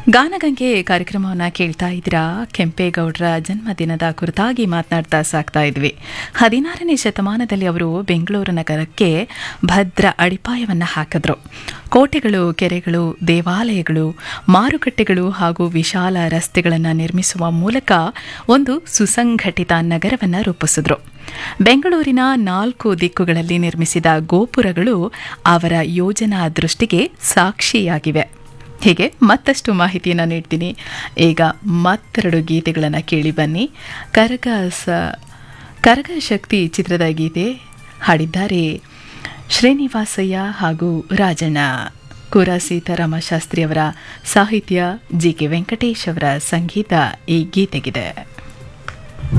ಗಾನಗಂಗೆ ಕಾರ್ಯಕ್ರಮವನ್ನು ಕೇಳ್ತಾ ಇದ್ದೀರಾ ಕೆಂಪೇಗೌಡರ ಜನ್ಮದಿನದ ಕುರಿತಾಗಿ ಮಾತನಾಡ್ತಾ ಸಾಕ್ತಾ ಇದ್ವಿ ಹದಿನಾರನೇ ಶತಮಾನದಲ್ಲಿ ಅವರು ಬೆಂಗಳೂರು ನಗರಕ್ಕೆ ಭದ್ರ ಅಡಿಪಾಯವನ್ನು ಹಾಕಿದ್ರು ಕೋಟೆಗಳು ಕೆರೆಗಳು ದೇವಾಲಯಗಳು ಮಾರುಕಟ್ಟೆಗಳು ಹಾಗೂ ವಿಶಾಲ ರಸ್ತೆಗಳನ್ನು ನಿರ್ಮಿಸುವ ಮೂಲಕ ಒಂದು ಸುಸಂಘಟಿತ ನಗರವನ್ನು ರೂಪಿಸಿದ್ರು ಬೆಂಗಳೂರಿನ ನಾಲ್ಕು ದಿಕ್ಕುಗಳಲ್ಲಿ ನಿರ್ಮಿಸಿದ ಗೋಪುರಗಳು ಅವರ ಯೋಜನಾ ದೃಷ್ಟಿಗೆ ಸಾಕ್ಷಿಯಾಗಿವೆ ಹೀಗೆ ಮತ್ತಷ್ಟು ಮಾಹಿತಿಯನ್ನು ನೀಡ್ತೀನಿ ಈಗ ಮತ್ತೆರಡು ಗೀತೆಗಳನ್ನು ಕೇಳಿ ಬನ್ನಿ ಕರಗ ಸ ಕರಗ ಶಕ್ತಿ ಚಿತ್ರದ ಗೀತೆ ಹಾಡಿದ್ದಾರೆ ಶ್ರೀನಿವಾಸಯ್ಯ ಹಾಗೂ ರಾಜಣ್ಣ ಕುರ ಸೀತಾರಾಮ ಶಾಸ್ತ್ರಿ ಅವರ ಸಾಹಿತ್ಯ ಜಿ ಕೆ ವೆಂಕಟೇಶ್ ಅವರ ಸಂಗೀತ ಈ ಗೀತೆಗಿದೆ